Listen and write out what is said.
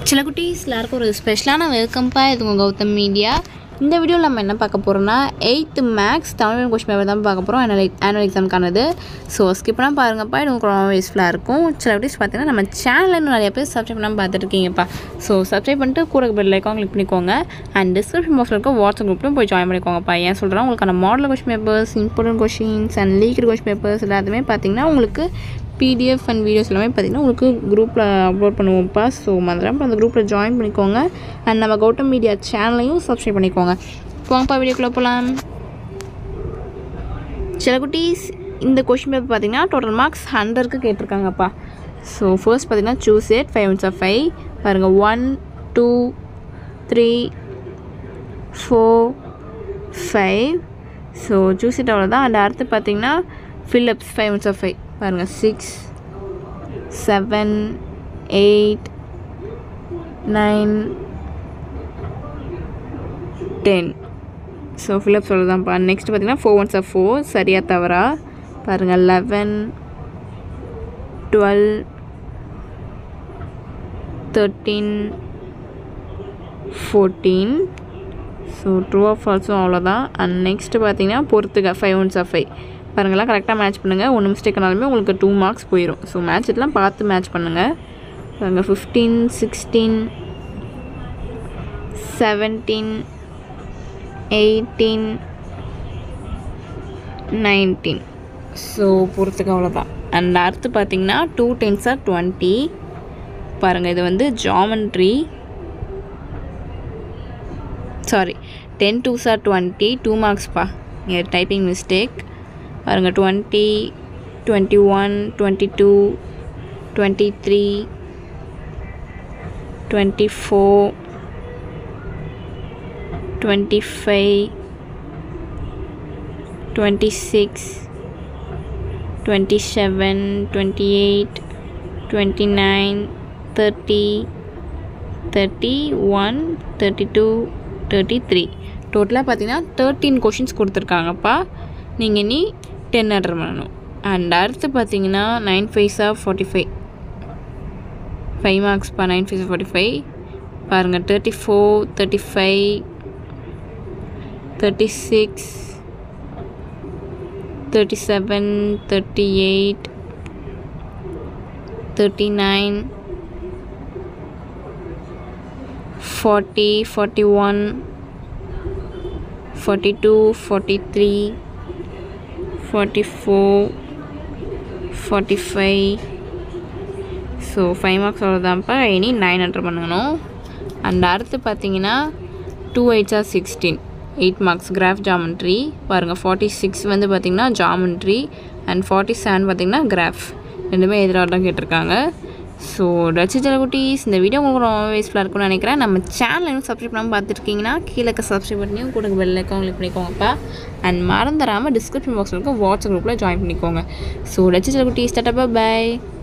சில குட்டீஸ் எல்லாருக்கும் ஒரு ஸ்பெஷலான வெல்கம்ப்பா இது உங்கள் கௌதம் மீடியா இந்த வீடியோவில் நம்ம என்ன பார்க்க போகிறோம்னா eighth maths Tamil question paper தான் பார்க்க போகிறோம் ஆனுவல் ஆனுவல் எக்ஸாமுக்கானது ஸோ ஸ்கிப் பண்ணால் பாருங்கப்பா இது உங்களுக்கு ரொம்ப யூஸ்ஃபுல்லாக இருக்கும் சில குட்டீஸ் பார்த்தீங்கன்னா நம்ம சேனலில் இன்னும் நிறைய பேர் சப்ஸ்கிரைப் பண்ணாமல் பார்த்துருக்கீங்கப்பா ஸோ சப்ஸ்கிரைப் பண்ணிட்டு கூட பெல் ஐக்கான் கிளிக் பண்ணிக்கோங்க அண்ட் டிஸ்கிரிப்ஷன் பாக்ஸில் இருக்க வாட்ஸ்அப் குரூப்லையும் போய் ஜாயின் பண்ணிக்கோங்கப்பா ஏன் சொல்கிறேன் உங்களுக்கான model question papers important questions and leaked question papers எல்லாத்துமே பார்த்தீங்கன்னா உங்களுக்கு பிடிஎஃப் அண்ட் வீடியோஸ் எல்லாமே பார்த்தீங்கன்னா உங்களுக்கு குரூப்பில் அப்லோட் பண்ணுவோம்ப்பா ஸோ மறந்துடாம அந்த குரூப்பில் ஜாயின் பண்ணிக்கோங்க அண்ட் நம்ம கௌதம் மீடியா சேனலையும் சப்ஸ்கிரைப் பண்ணிக்கோங்க போங்கப்பா வீடியோக்குள்ளே போகலாம் சில குட்டீஸ் இந்த கொஷின் பேப்பர் பார்த்தீங்கன்னா டோட்டல் மார்க்ஸ் ஹண்ட்ரட்க்கு கேட்டிருக்காங்கப்பா ஸோ ஃபர்ஸ்ட் பார்த்தீங்கன்னா choose it five ones of five பாருங்கள் one two three four five so choose it அவ்வளோதான் அண்ட் அடுத்து பார்த்தீங்கன்னா fill ups five ones of five பாருங்கள் six seven eight nine ten so fill up சொல்லதான்ப்பா next பார்த்தீங்கன்னா ஃபோர் ஒன்ஸ் ஆஃப் ஃபோர் சரியாக தவறா பாருங்கள் eleven twelve thirteen fourteen so true of ஃபால்ஸும் அவ்வளோதான் அண்ட் நெக்ஸ்ட்டு பார்த்தீங்கன்னா பொறுத்துக்க ஃபைவ் ஒன்ஸ் ஆஃப் ஃபைவ் பாருங்கள்லாம் கரெக்டாக மேட்ச் பண்ணுங்கள் ஒன்று மிஸ்டேக்னாலுமே உங்களுக்கு டூ மார்க்ஸ் போயிடும் ஸோ மேட்ச் இதெல்லாம் பார்த்து மேட்ச் பண்ணுங்கள் பாருங்கள் fifteen sixteen seventeen eighteen nineteen so பொறுத்துக்கு அவ்வளோதான் அண்ட் அடுத்து பார்த்தீங்கன்னா டூ டென்ஸ் ஆர் டுவெண்ட்டி பாருங்கள் இது வந்து geometry sorry ten twos are twenty two மார்க்ஸ்ப்பா டைப்பிங் மிஸ்டேக் பாருங்கள் twenty twenty one twenty two twenty three twenty four twenty five twenty six twenty seven twenty eight twenty nine thirty thirty one thirty two thirty three டோட்டலாக பார்த்தீங்கன்னா thirteen questions கொடுத்துருக்காங்கப்பா நீங்கள் இனி ten attend பண்ணணும் and அடுத்து பார்த்தீங்கன்னா nine ஃபைவ்ஸாக forty five five மார்க்ஸ்ப்பா nine five forty five பாருங்கள் thirty four thirty five thirty six thirty seven thirty eight thirty nine forty forty one forty two forty three forty four forty five so five marks அவ்வளோதான்ப்பா இனி nine hundred பண்ணணும் and அடுத்து பார்த்தீங்கன்னா two எயிட்ஸாக sixteen eight marks graph geometry பாருங்கள் forty six வந்து பார்த்திங்கன்னா geometry and forty seven பார்த்திங்கன்னா கிராஃப் ரெண்டுமே எதிராக தான் கேட்டிருக்காங்க ஸோ ரசிச்சல குட்டீஸ் இந்த வீடியோ உங்களுக்கு ரொம்ப யூஸ்ஃபுல்லாக இருக்கும்னு நினைக்கிறேன் நம்ம சேனல் இன்னும் சப்ஸ்கிரைப் பண்ணாமல் பார்த்துருக்கீங்கன்னா கீழே இருக்க சப்ஸ்கிரைப் பண்ணியும் கூட பெல் ஐக்கான் கிளிக் பண்ணிக்கோங்கப்பா அண்ட் மறந்துடாமல் டிஸ்கிரிப்ஷன் பாக்ஸில் இருக்க வாட்ஸ்அப் குரூப்பில் ஜாயின் பண்ணிக்கோங்க ஸோ ரசிச்சல குட்டீஸ் தட்டப்பா பாய்